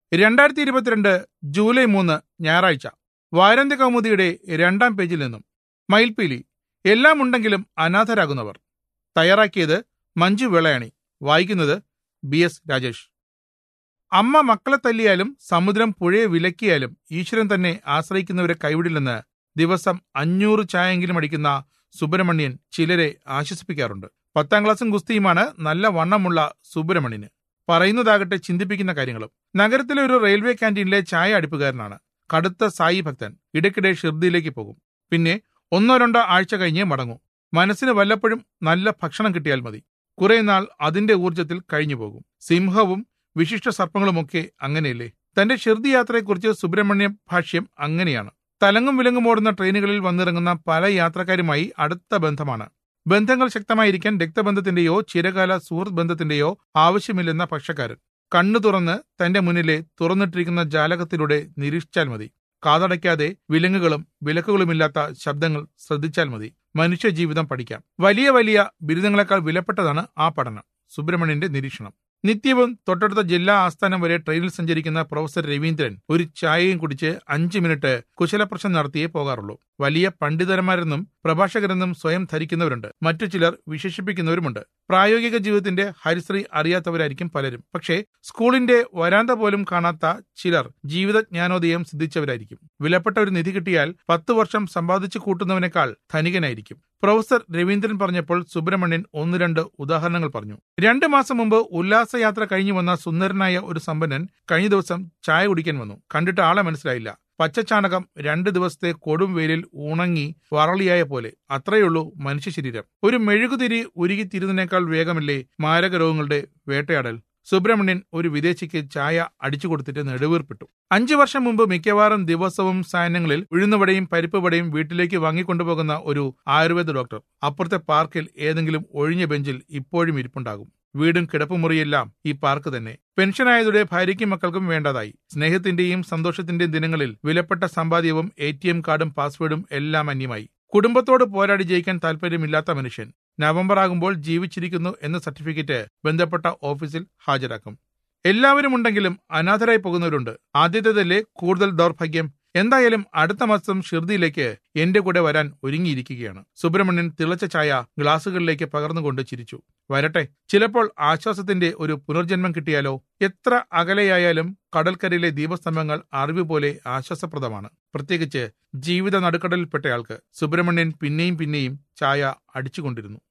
രണ്ടായിരത്തി ഇരുപത്തിരണ്ട് ജൂലൈ മൂന്ന് ഞായറാഴ്ച വാരാന്ത്യ കൗമുദിയുടെ രണ്ടാം പേജിൽ നിന്നും മയിൽപീലി എല്ലാം ഉണ്ടെങ്കിലും അനാഥരാകുന്നവർ തയ്യാറാക്കിയത് മഞ്ജു വെളയാണി വായിക്കുന്നത് ബി എസ് രാജേഷ് അമ്മ മക്കളെ തല്ലിയാലും സമുദ്രം പുഴയെ വിലക്കിയാലും ഈശ്വരൻ തന്നെ ആശ്രയിക്കുന്നവരെ കൈവിടില്ലെന്ന് ദിവസം അഞ്ഞൂറ് ചായെങ്കിലും അടിക്കുന്ന സുബ്രഹ്മണ്യൻ ചിലരെ ആശ്വസിപ്പിക്കാറുണ്ട് പത്താം ക്ലാസ്സും ഗുസ്തിയുമാണ് നല്ല വണ്ണമുള്ള സുബ്രഹ്മണ്യന് പറയുന്നതാകട്ടെ ചിന്തിപ്പിക്കുന്ന കാര്യങ്ങളും നഗരത്തിലെ ഒരു റെയിൽവേ ക്യാൻറ്റീനിലെ ചായ അടുപ്പുകാരനാണ് കടുത്ത സായി ഭക്തൻ ഇടയ്ക്കിടെ ഷിർദിയിലേക്ക് പോകും പിന്നെ ഒന്നോ രണ്ടോ ആഴ്ച കഴിഞ്ഞേ മടങ്ങും മനസ്സിന് വല്ലപ്പോഴും നല്ല ഭക്ഷണം കിട്ടിയാൽ മതി കുറെ നാൾ അതിന്റെ ഊർജത്തിൽ കഴിഞ്ഞു പോകും സിംഹവും വിശിഷ്ട സർപ്പങ്ങളുമൊക്കെ അങ്ങനെയല്ലേ തന്റെ ഷിർദി യാത്രയെക്കുറിച്ച് സുബ്രഹ്മണ്യ ഭാഷ്യം അങ്ങനെയാണ് തലങ്ങും വിലങ്ങും ഓടുന്ന ട്രെയിനുകളിൽ വന്നിറങ്ങുന്ന പല യാത്രക്കാരുമായി അടുത്ത ബന്ധമാണ് ബന്ധങ്ങൾ ശക്തമായിരിക്കാൻ രക്തബന്ധത്തിന്റെയോ ചിരകാല സുഹൃത്ത് ബന്ധത്തിന്റെയോ ആവശ്യമില്ലെന്ന പക്ഷക്കാരൻ കണ്ണു തുറന്ന് തന്റെ മുന്നിലെ തുറന്നിട്ടിരിക്കുന്ന ജാലകത്തിലൂടെ നിരീക്ഷിച്ചാൽ മതി കാതടയ്ക്കാതെ വിലങ്ങുകളും വിലക്കുകളുമില്ലാത്ത ശബ്ദങ്ങൾ ശ്രദ്ധിച്ചാൽ മതി മനുഷ്യ ജീവിതം പഠിക്കാം വലിയ വലിയ ബിരുദങ്ങളെക്കാൾ വിലപ്പെട്ടതാണ് ആ പഠനം സുബ്രഹ്മണ്യന്റെ നിരീക്ഷണം നിത്യവും തൊട്ടടുത്ത ജില്ലാ ആസ്ഥാനം വരെ ട്രെയിനിൽ സഞ്ചരിക്കുന്ന പ്രൊഫസർ രവീന്ദ്രൻ ഒരു ചായയും കുടിച്ച് അഞ്ചു മിനിറ്റ് കുശലപ്രശ്നം നടത്തിയേ പോകാറുള്ളൂ വലിയ പണ്ഡിതന്മാരെന്നും പ്രഭാഷകരെന്നും സ്വയം ധരിക്കുന്നവരുണ്ട് മറ്റു ചിലർ വിശേഷിപ്പിക്കുന്നവരുമുണ്ട് പ്രായോഗിക ജീവിതത്തിന്റെ ഹരിശ്രീ അറിയാത്തവരായിരിക്കും പലരും പക്ഷേ സ്കൂളിന്റെ വരാന്ത പോലും കാണാത്ത ചിലർ ജീവിതജ്ഞാനോദയം സിദ്ധിച്ചവരായിരിക്കും വിലപ്പെട്ട ഒരു നിധി കിട്ടിയാൽ പത്തു വർഷം സമ്പാദിച്ചു കൂട്ടുന്നവനേക്കാൾ ധനികനായിരിക്കും പ്രൊഫസർ രവീന്ദ്രൻ പറഞ്ഞപ്പോൾ സുബ്രഹ്മണ്യൻ ഒന്ന് രണ്ട് ഉദാഹരണങ്ങൾ പറഞ്ഞു രണ്ടു മാസം മുമ്പ് ഉല്ലാസയാത്ര കഴിഞ്ഞു വന്ന സുന്ദരനായ ഒരു സമ്പന്നൻ കഴിഞ്ഞ ദിവസം ചായ കുടിക്കാൻ വന്നു കണ്ടിട്ട് ആളെ മനസ്സിലായില്ല പച്ചച്ചാണകം രണ്ടു ദിവസത്തെ കൊടും വെയിലിൽ ഉണങ്ങി വറളിയായ പോലെ അത്രയുള്ളൂ മനുഷ്യ ശരീരം ഒരു മെഴുകുതിരി ഉരുകിത്തിരുന്നതിനേക്കാൾ വേഗമല്ലേ മാരക രോഗങ്ങളുടെ വേട്ടയാടൽ സുബ്രഹ്മണ്യൻ ഒരു വിദേശിക്ക് ചായ അടിച്ചു കൊടുത്തിട്ട് നെടുവീർപ്പിട്ടു അഞ്ചു വർഷം മുമ്പ് മിക്കവാറും ദിവസവും സായനങ്ങളിൽ ഉഴുന്നുവടയും പരിപ്പുവടയും വീട്ടിലേക്ക് വാങ്ങിക്കൊണ്ടുപോകുന്ന ഒരു ആയുർവേദ ഡോക്ടർ അപ്പുറത്തെ പാർക്കിൽ ഏതെങ്കിലും ഒഴിഞ്ഞ ബെഞ്ചിൽ ഇപ്പോഴും ഇരിപ്പുണ്ടാകും വീടും കിടപ്പുമുറിയെല്ലാം ഈ പാർക്ക് തന്നെ പെൻഷനായതോടെ ഭാര്യയ്ക്കും മക്കൾക്കും വേണ്ടതായി സ്നേഹത്തിന്റെയും സന്തോഷത്തിന്റെയും ദിനങ്ങളിൽ വിലപ്പെട്ട സമ്പാദ്യവും എ കാർഡും പാസ്വേഡും എല്ലാം അന്യമായി കുടുംബത്തോട് പോരാടി ജയിക്കാൻ താല്പര്യമില്ലാത്ത മനുഷ്യൻ നവംബർ ആകുമ്പോൾ ജീവിച്ചിരിക്കുന്നു എന്ന സർട്ടിഫിക്കറ്റ് ബന്ധപ്പെട്ട ഓഫീസിൽ ഹാജരാക്കും എല്ലാവരും ഉണ്ടെങ്കിലും അനാഥരായി പോകുന്നവരുണ്ട് ആദ്യത്തേതല്ലേ കൂടുതൽ ദൗർഭാഗ്യം എന്തായാലും അടുത്ത മാസം ഷിർദിയിലേക്ക് എന്റെ കൂടെ വരാൻ ഒരുങ്ങിയിരിക്കുകയാണ് സുബ്രഹ്മണ്യൻ തിളച്ച ചായ ഗ്ലാസുകളിലേക്ക് പകർന്നുകൊണ്ട് ചിരിച്ചു വരട്ടെ ചിലപ്പോൾ ആശ്വാസത്തിന്റെ ഒരു പുനർജന്മം കിട്ടിയാലോ എത്ര അകലെയായാലും കടൽക്കരയിലെ ദീപസ്തംഭങ്ങൾ അറിവ് പോലെ ആശ്വാസപ്രദമാണ് പ്രത്യേകിച്ച് ജീവിത നടുക്കടലിൽപ്പെട്ടയാൾക്ക് സുബ്രഹ്മണ്യൻ പിന്നെയും പിന്നെയും ചായ അടിച്ചുകൊണ്ടിരുന്നു